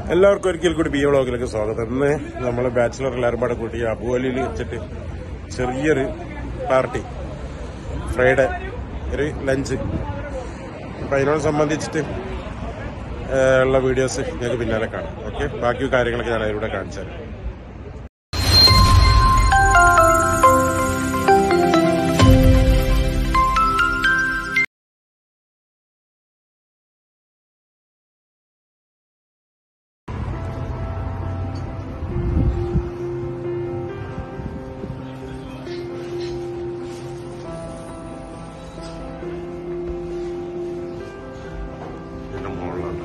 എല്ലാവർക്കും ഒരിക്കൽ കൂടി ബി വ്ളോഗിലേക്ക് സ്വാഗതം ഇന്ന് നമ്മൾ ബാച്ചിലർ എല്ലാവരും പാടെ കൂട്ടി അബുവലിയിൽ വെച്ചിട്ട് ചെറിയൊരു പാർട്ടി ഫ്രൈഡേ ഒരു ലഞ്ച് അപ്പം അതിനോട് സംബന്ധിച്ചിട്ട് ഏ, ഉള്ള വീഡിയോസ് ഞങ്ങൾക്ക് പിന്നാലെ കാണാം ഓക്കെ ബാക്കി കാര്യങ്ങളൊക്കെ ഞാൻ അതിലൂടെ കാണിച്ചു തരാം ഇതിന്റെ മുകളിലാണ്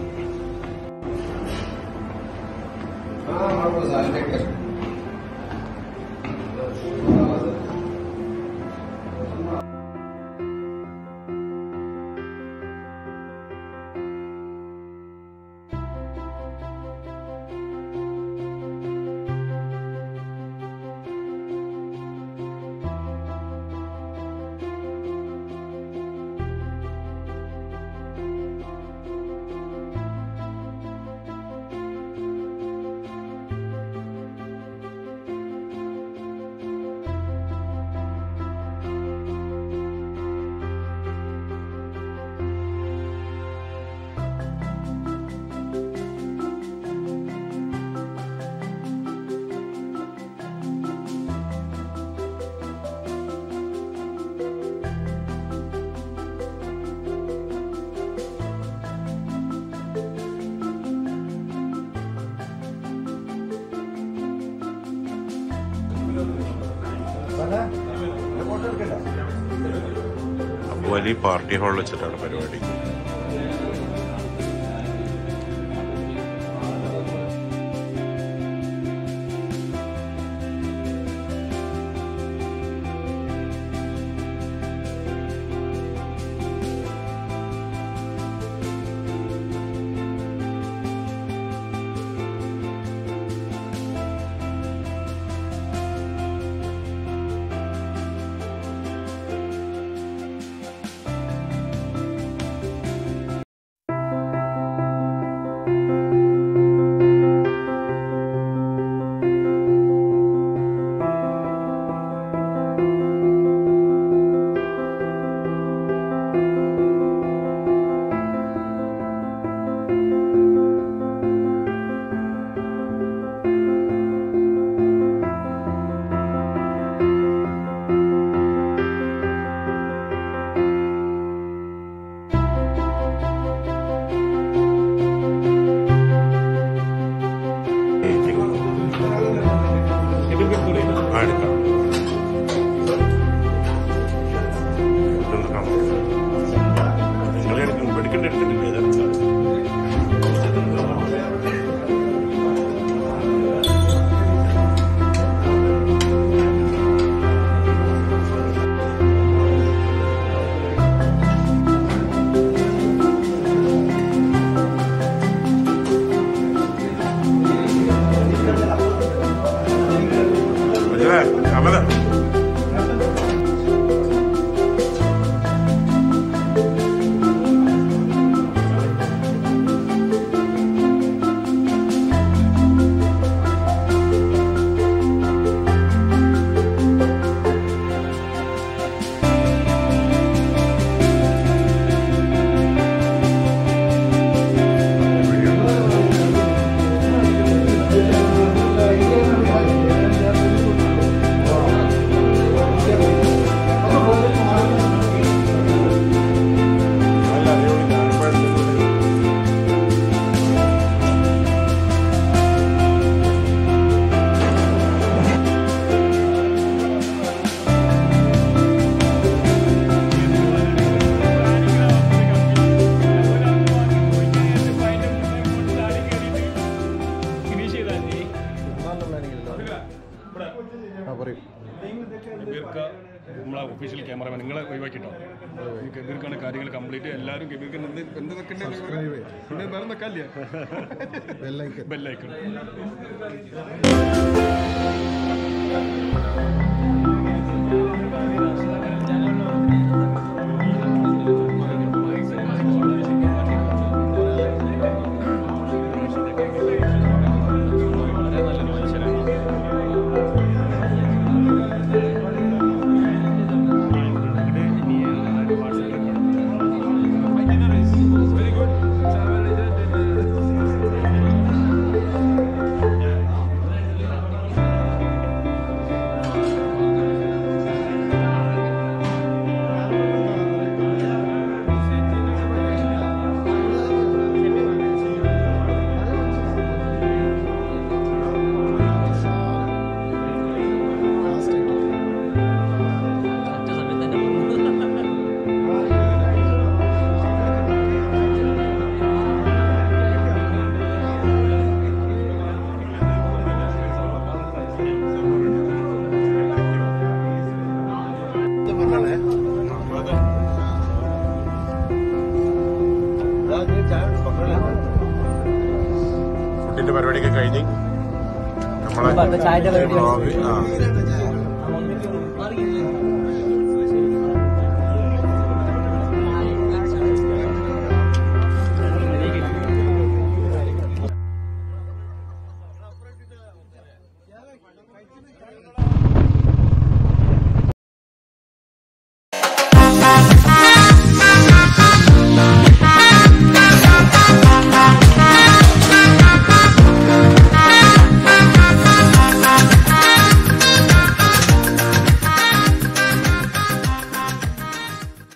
അബുവലി പാർട്ടി ഹാളിൽ വെച്ചിട്ടാണ് പരിപാടി ആ, എടുക്കാം. ഇതൊന്ന് കാണാം. നിങ്ങളെ എടുക്കുന്നു. എടുക്കണ്ട, എടുക്കണ്ട, ഇതെടുക്കാം. മനസ്സിലായോ? അമല. നല്ല അടിപൊളി ഞാനിപ്പോ എടുത്തിട്ടുണ്ട്. ഗബീർക്ക് നമ്മളെ ഒഫീഷ്യൽ ക്യാമറമാൻ നിങ്ങളെ ഒഴിവാക്കിട്ടോ ഗബീർക്കാണ് കാര്യങ്ങൾ കംപ്ലീറ്റ് എല്ലാവരും ഗബീർക്ക് എന്ത് എന്തൊക്കെ പിന്നെ വേറെ നിൽക്കാല്ലേ ബെല്ലൈക്കൺ Thank ഫുഡിന്റെ പരിപാടിയൊക്കെ കഴിഞ്ഞ് നമ്മളെ അപ്പൊ ചായന്റെ പരിപാടി vlog, ആ